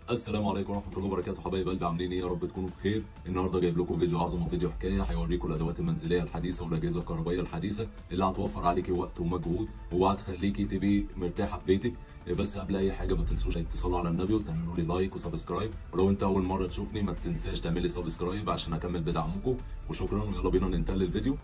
السلام عليكم ورحمه الله وبركاته حبايب قلبي عاملين ايه يا رب تكونوا بخير النهارده جايب لكم فيديو عظمه فيديو حكايه هيوريكم الادوات المنزليه الحديثه والاجهزه الكهربائيه الحديثه اللي هتوفر عليكي وقت ومجهود وهتخليكي تبقي مرتاحه في بيتك بس قبل اي حاجه ما تنسوش تصلوا على النبي وتعملوا لي لايك وسبسكرايب ولو انت اول مره تشوفني ما تنساش تعمل لي سبسكرايب عشان اكمل بدعمكم وشكرا ويلا بينا ننتقل للفيديو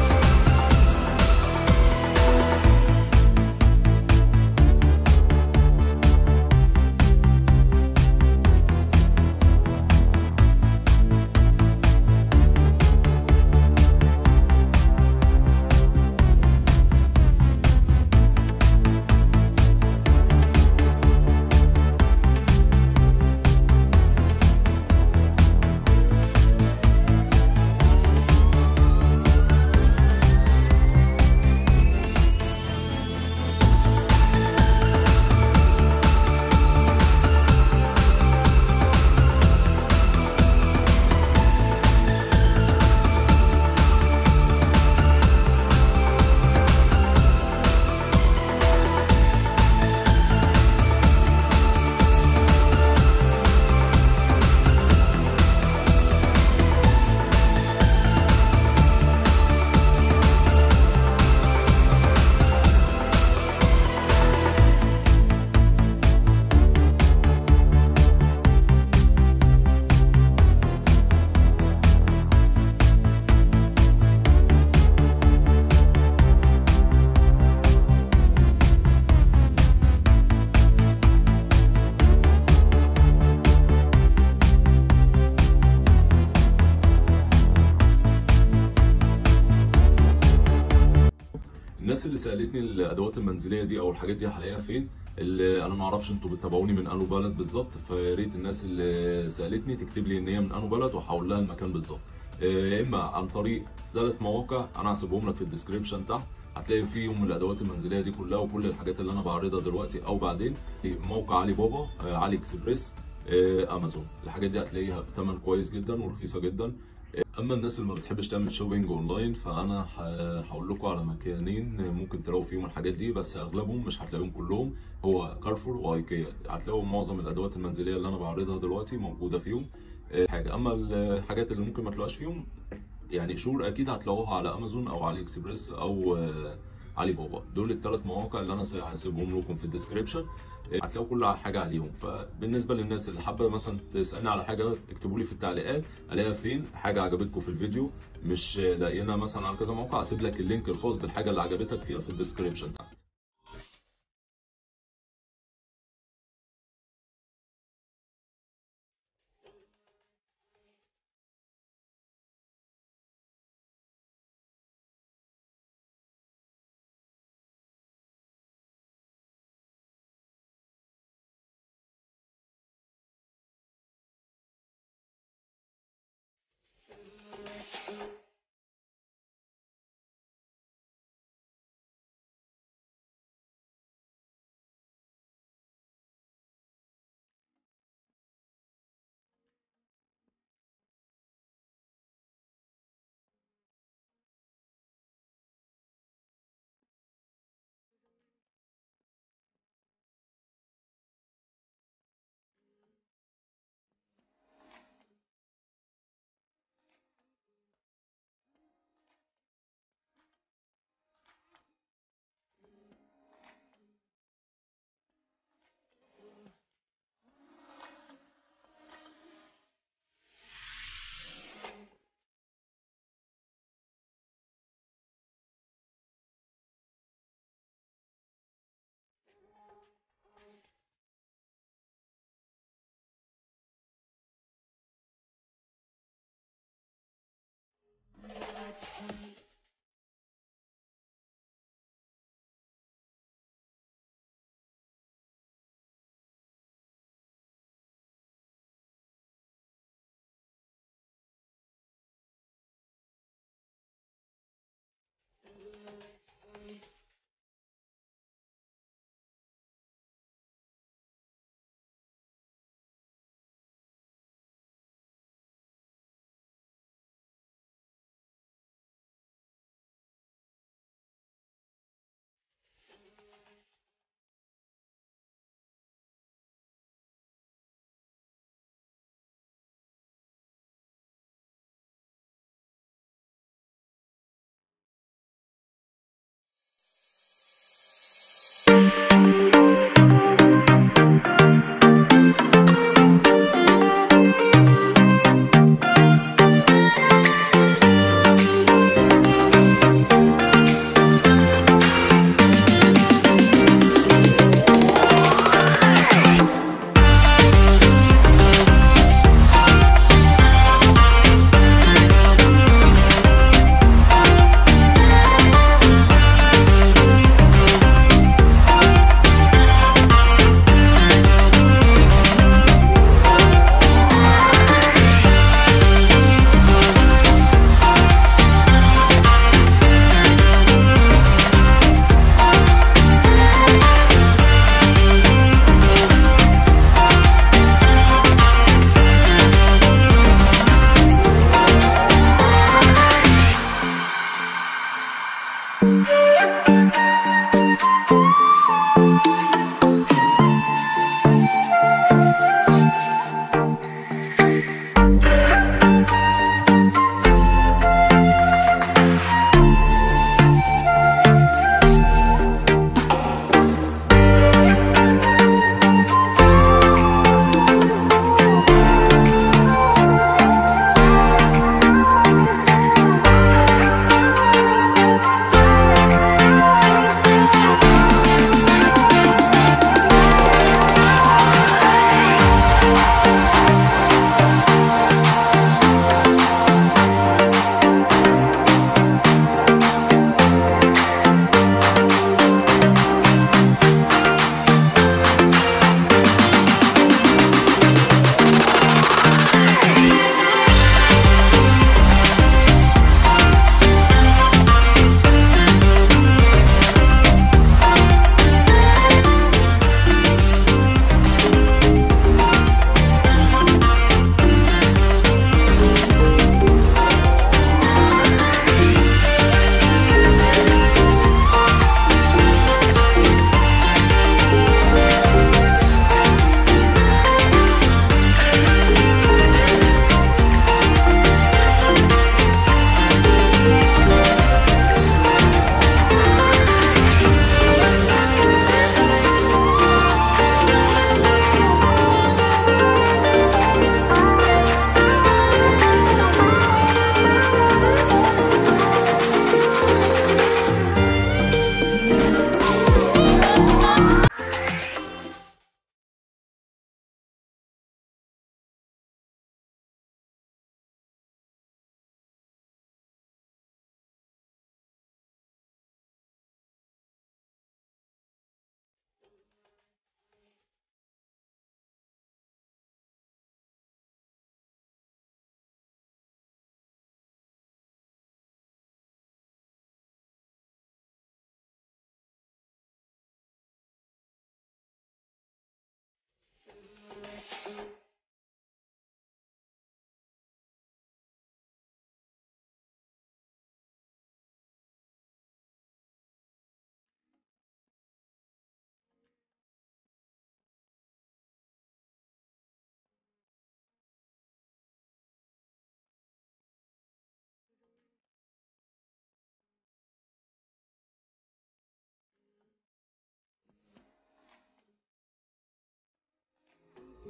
الناس اللي سالتني الادوات المنزليه دي او الحاجات دي هلاقيها فين اللي انا ما اعرفش انتوا بتتابعوني من انو بلد بالظبط فيا ريت الناس اللي سالتني تكتب لي ان هي من انو بلد وهقول لها المكان بالظبط يا اما عن طريق ثلاث مواقع انا هسيبهم لك في الديسكربشن تحت هتلاقي فيهم الادوات المنزليه دي كلها وكل الحاجات اللي انا بعرضها دلوقتي او بعدين موقع علي بابا علي اكسبريس امازون الحاجات دي هتلاقيها بثمن كويس جدا ورخيصه جدا اما الناس اللي ما بتحبش تعمل شوبينج اونلاين فانا هقول لكم على مكانين ممكن تلاقوا فيهم الحاجات دي بس اغلبهم مش هتلاقيهم كلهم هو كارفور وايكيا هتلاقوا معظم الادوات المنزليه اللي انا بعرضها دلوقتي موجوده فيهم حاجه اما الحاجات اللي ممكن ما تلاقوهاش فيهم يعني شور اكيد هتلاقوها على امازون او علي اكسبريس او علي بابا دول الثلاث مواقع اللي انا هسيبهم لكم في الديسكربشن هتلاقوا كل حاجه عليهم فبالنسبه للناس اللي حابه مثلا تسالني على حاجه اكتبوا لي في التعليقات الاقيها فين حاجه عجبتكم في الفيديو مش لاقينا مثلا على كذا موقع هسيب لك اللينك الخاص بالحاجه اللي عجبتك فيها في الديسكربشن تحت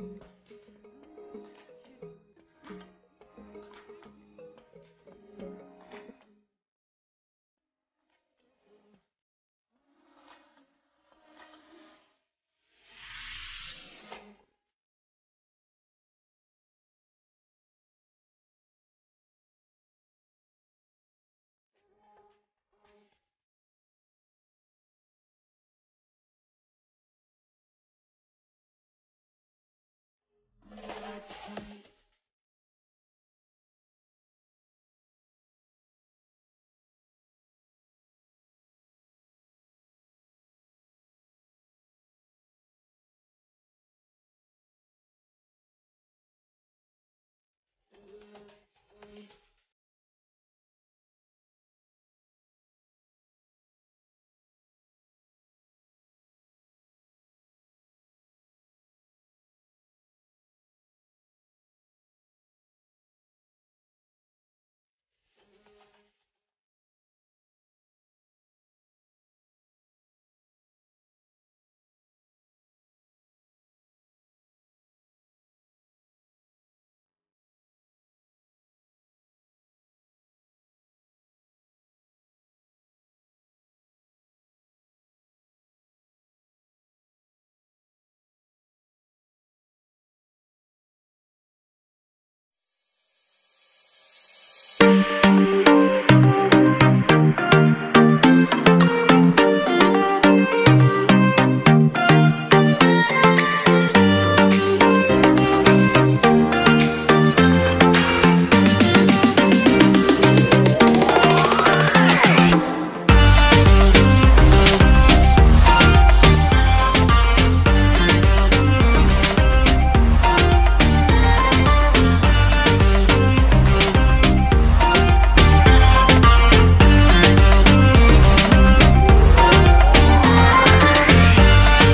عليكم